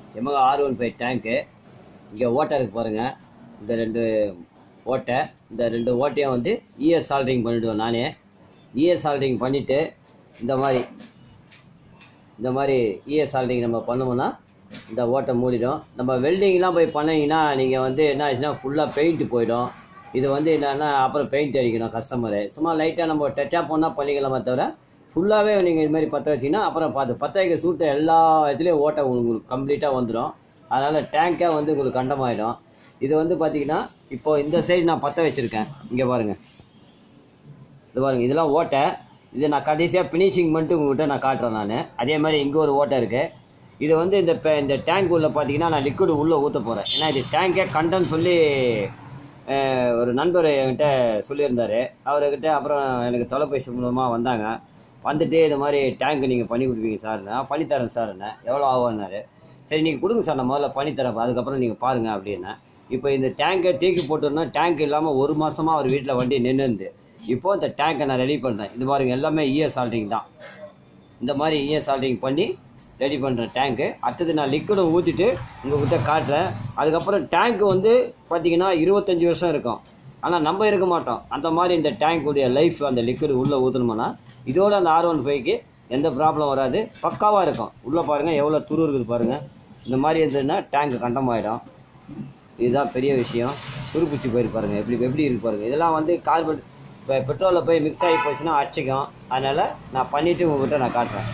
Yamaha R one five tank இங்கே ஓட்டை இருக்கு பாருங்கள் இந்த ரெண்டு ஓட்டை இந்த ரெண்டு ஓட்டையும் வந்து இஎஸ் சால்ட்ரிங் பண்ணிவிடுவேன் நானே இஎஸ் சால்ட்ரிங் பண்ணிவிட்டு இந்த மாதிரி இந்த மாதிரி இஎஸ் சால்ட்ரிங் நம்ம பண்ணோம்னா இந்த ஓட்டை மூடிடும் நம்ம வெல்டிங்லாம் போய் பண்ணீங்கன்னா நீங்கள் வந்து என்ன ஆச்சுன்னா ஃபுல்லாக பெயிண்ட் போயிடும் இது வந்து என்னன்னா அப்புறம் பெயிண்ட் அடிக்கணும் கஸ்டமரு சும்மா லைட்டாக நம்ம டச்அப் பண்ணால் பண்ணிக்கலாமே தவிர ஃபுல்லாகவே நீங்கள் இது மாதிரி பற்ற வச்சிங்கன்னா அப்புறம் பார்த்து பற்ற வைக்க சூட்டை எல்லா இதுலேயும் ஓட்டை உங்களுக்கு கம்ப்ளீட்டாக வந்துடும் அதனால் டேங்கே வந்து உங்களுக்கு கண்டமாயிடும் இது வந்து பார்த்தீங்கன்னா இப்போ இந்த சைடு நான் பற்ற வச்சுருக்கேன் இங்கே பாருங்கள் இது பாருங்க இதெல்லாம் ஓட்டை இது நான் கடைசியாக ஃபினிஷிங் பண்ணிட்டு உங்கள்கிட்ட நான் காட்டுறேன் நான் அதே மாதிரி இங்கே ஒரு ஓட்டை இருக்குது இது வந்து இந்த pe- இந்த டேங்க் உள்ள பார்த்தீங்கன்னா நான் லிக்விட் உள்ளே ஊற்ற போகிறேன் ஏன்னா இது டேங்கே கண்டன்னு சொல்லி அஹ், ஒரு நண்பர் என்கிட்ட சொல்லியிருந்தார் அவர்கிட்ட அப்புறம் எனக்கு தொலைபேசி மூலமாக வந்தாங்க வந்துட்டு இது மாதிரி டேங்க் நீங்கள் பண்ணி கொடுப்பீங்க சார் நான் பண்ணித்தரேன் சார் என்ன எவ்வளோ ஆகும்னாரு சரி நீங்கள் கொடுங்க சார் நான் முதல்ல பண்ணித்தரேன் அதுக்கப்புறம் நீங்கள் பாருங்கள் அப்படின்னேன் இப்போ இந்த டேங்கை தூக்கி போட்டோம்னா டேங்க் இல்லாமல் ஒரு மாசமா அவர் வீட்டில் வண்டி நின்றுந்து இப்போ இந்த டேங்கை நான் ரெடி பண்ணுறேன் இது பாருங்க எல்லாமே இஎஸ் சால்ட்ரிங் தான் இந்த மாதிரி இஎஸ் சால்ட்ரிங் பண்ணி ரெடி பண்ணுறேன் டேங்க்கு அடுத்தது நான் லிக்விடை ஊற்றிட்டு உங்கள்கிட்ட காட்டுறேன் அதுக்கப்புறம் டேங்க் வந்து பார்த்தீங்கன்னா இருபத்தஞ்சி வருஷம் இருக்கும் ஆனால் நம்ம இருக்க மாட்டோம் அந்த மாதிரி இந்த டேங்க்குடைய லைஃப் அந்த லிக்விட் உள்ளே ஊற்றணும்னா இதோட அந்த ஆர் ஒன் ஃபைவ்க்கு எந்த ப்ராப்ளம் வராது பக்காவாக இருக்கும் உள்ளே பாருங்கள் எவ்வளோ துரு இருக்குது பாருங்கள் இந்த மாதிரி இருந்ததுன்னா டேங்க் கண்டமாயிடும் இதுதான் பெரிய விஷயம் துருப்பிச்சு போயிரு பாருங்க எப்படி எப்படி இருக்கு பாருங்க இதெல்லாம் வந்து கார்பன் இப்போ பெட்ரோலில் போய் மிக்ஸ் ஆகி போச்சுன்னா அடிச்சிக்கும் அதனால் நான் பண்ணிவிட்டு உங்கள்கிட்ட நான் காட்டுறேன்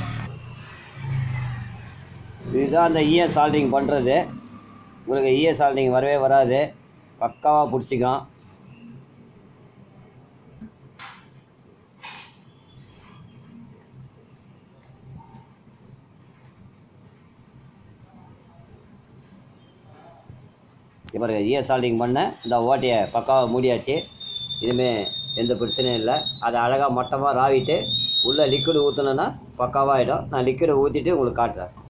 இதுதான் அந்த இஎஸ் சால்டிங் பண்ணுறது உங்களுக்கு இஎஸ் சால்டிங் வரவே வராது பக்காவாக பிடிச்சிக்கும் இப்போ இஎஸ் சால்டிங் பண்ணேன் இந்த ஓட்டையை பக்காவாக மூடியாச்சு இனிமே எந்த பிரச்சனையும் இல்லை அதை அழகாக மட்டமாக ராவிட்டு உள்ளே லிக்விட் ஊற்றினேன்னா பக்காவாகிடும் நான் லிக்விடை ஊற்றிட்டு உங்களுக்கு காட்டுறேன்